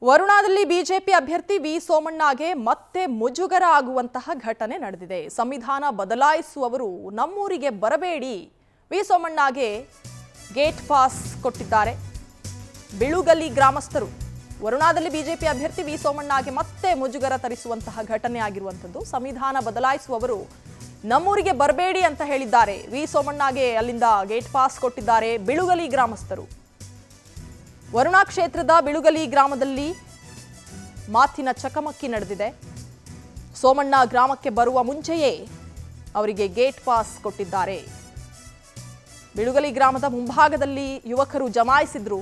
ವರುಣಾದಲ್ಲಿ BJP ಅಭ್ಯರ್ಥಿ V ಸೋಮಣ್ಣಗೆ ಮತ್ತೆ ಮುಜುಗರ ಆಗುವಂತಹ ಘಟನೆ ನಡೆದಿದೆ ಸಂವಿಧಾನ ಬದಲಾಯಿಸುವವರು ನಮ್ಮೂರಿಗೆ ಬರಬೇಡಿ ವಿ ಸೋಮಣ್ಣಗೆ ಗೇಟ್ ಪಾಸ್ ಕೊಟ್ಟಿದ್ದಾರೆ ಬಿಳುಗಲಿ ಗ್ರಾಮಸ್ಥರು ವರುಣಾದಲ್ಲಿ ಬಿಜೆಪಿ ಅಭ್ಯರ್ಥಿ ವಿ ಸೋಮಣ್ಣಗೆ ಮತ್ತೆ ಮುಜುಗರ ತರಿಸುವಂತಹ ಘಟನೆ ಆಗಿರುವಂಥದ್ದು ಸಂವಿಧಾನ ಬದಲಾಯಿಸುವವರು ನಮ್ಮೂರಿಗೆ ಬರಬೇಡಿ ಅಂತ ಹೇಳಿದ್ದಾರೆ ವಿ ಸೋಮಣ್ಣಗೆ ಅಲ್ಲಿಂದ ಗೇಟ್ ಪಾಸ್ ಕೊಟ್ಟಿದ್ದಾರೆ ಬಿಳುಗಲಿ ಗ್ರಾಮಸ್ಥರು ವರುಣಾ ಕ್ಷೇತ್ರದ ಬಿಳುಗಲಿ ಗ್ರಾಮದಲ್ಲಿ ಮಾತಿನ ಚಕಮಕಿ ನಡೆದಿದೆ ಸೋಮಣ್ಣ ಗ್ರಾಮಕ್ಕೆ ಬರುವ ಮುಂಚೆಯೇ ಅವರಿಗೆ ಗೇಟ್ ಪಾಸ್ ಕೊಟ್ಟಿದ್ದಾರೆ ಬಿಳುಗಲಿ ಗ್ರಾಮದ ಮುಂಭಾಗದಲ್ಲಿ ಯುವಕರು ಜಮಾಯಿಸಿದ್ರು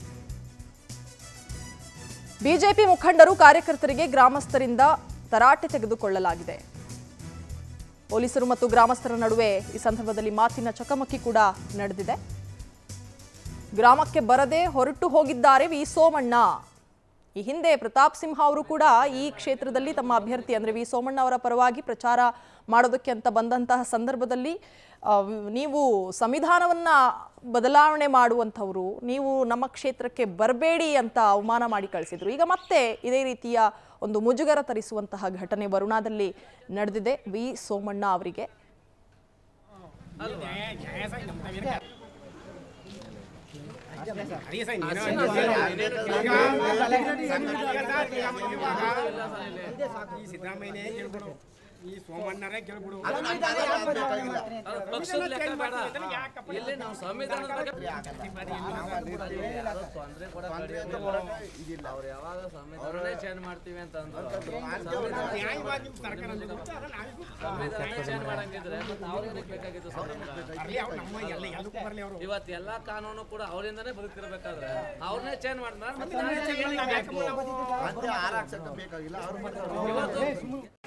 ಬಿಜೆಪಿ ಮುಖಂಡರು ಕಾರ್ಯಕರ್ತರಿಗೆ ಗ್ರಾಮಸ್ಥರಿಂದ ತರಾಟೆ ತೆಗೆದುಕೊಳ್ಳಲಾಗಿದೆ ಪೊಲೀಸರು ಮತ್ತು ಗ್ರಾಮಸ್ಥರ ನಡುವೆ ಈ ಸಂದರ್ಭದಲ್ಲಿ ಮಾತಿನ ಚಕಮಕಿ ಕೂಡ ನಡೆದಿದೆ ಗ್ರಾಮಕ್ಕೆ ಬರದೆ ಹೊರಟು ಹೋಗಿದ್ದಾರೆ ವಿ ಸೋಮಣ್ಣ ಈ ಹಿಂದೆ ಪ್ರತಾಪ್ ಸಿಂಹ ಅವರು ಕೂಡ ಈ ಕ್ಷೇತ್ರದಲ್ಲಿ ತಮ್ಮ ಅಭ್ಯರ್ಥಿ ಅಂದರೆ ವಿ ಸೋಮಣ್ಣ ಅವರ ಪರವಾಗಿ ಪ್ರಚಾರ ಮಾಡೋದಕ್ಕೆ ಅಂತ ಬಂದಂತಹ ಸಂದರ್ಭದಲ್ಲಿ ಆ, ನೀವು ಸಂವಿಧಾನವನ್ನ ಬದಲಾವಣೆ ಮಾಡುವಂಥವ್ರು ನೀವು ನಮ್ಮ ಕ್ಷೇತ್ರಕ್ಕೆ ಬರಬೇಡಿ ಅಂತ ಅವಮಾನ ಮಾಡಿ ಕಳಿಸಿದ್ರು ಈಗ ಮತ್ತೆ ಇದೇ ರೀತಿಯ ಒಂದು ಮುಜುಗರ ತರಿಸುವಂತಹ ಘಟನೆ ವರುಣಾದಲ್ಲಿ ನಡೆದಿದೆ ವಿ ಸೋಮಣ್ಣ ಅವರಿಗೆ ಈ ಸಿದ್ದರಾಮಯ್ಯನೇ ಗೆಲ್ಬಿಡು ಈ ಸೋಮಣ್ಣರೇ ಗೆಲ್ಬಿಡು ಪಕ್ಷದ ಲೆಕ್ಕ ಬೇಡ ಇಲ್ಲಿ ನಾವು ಸಂವಿಧಾನದ ಬಗ್ಗೆ ತೊಂದ್ರೆ ಕೊಡಕ್ಕೆ ಅವ್ರು ಯಾವಾಗ ಸಂವಿಧಾನನೇ ಚೇಂಜ್ ಮಾಡ್ತೀವಿ ಅಂತ ಅಂದ್ರು ನ್ಯಾಯವಾಗಿ ನಿಮ್ ಸರ್ಕಾರ ನಿಲ್ಲುತ್ತೆ, ಅದನ್ನ ನಾವಿಗೂ ಸಂವಿಧಾನ ಚೇಂಜ್ ಮಾಡಂಗಿದ್ರೆ ಮತ್ತೆ ಅವ್ರಿಗೆ ಬೇಕಾಗಿತ್ತು ಸಂವಿಧಾನ ಬರ್ಲಿ ಅವ್ರು ನಮ್ಮ ಎಲ್ಲ ಎಲ್ಲಕ್ಕೂ ಬರ್ಲಿ ಅವರು ಇವತ್ತು ಎಲ್ಲಾ ಕಾನೂನು ಕೂಡ ಅವರಿಂದನೇ ಬದುಕಿರ್ಬೇಕಾದ್ರೆ ಅವ್ರನ್ನೇ ಚೇಂಜ್ ಮಾಡಿದ್ರೆ ಮತ್ತೆ ನಾವೇ change ಮಾಡ್ಬೇಕು. ಮತ್ತೆ ಆರ್ ಹಾಕ್ಸಕ್ಕೆ ಬೇಕಾಗಿಲ್ಲ ಅವ್ರು ಮಾತ್ರ ಇವತ್ತು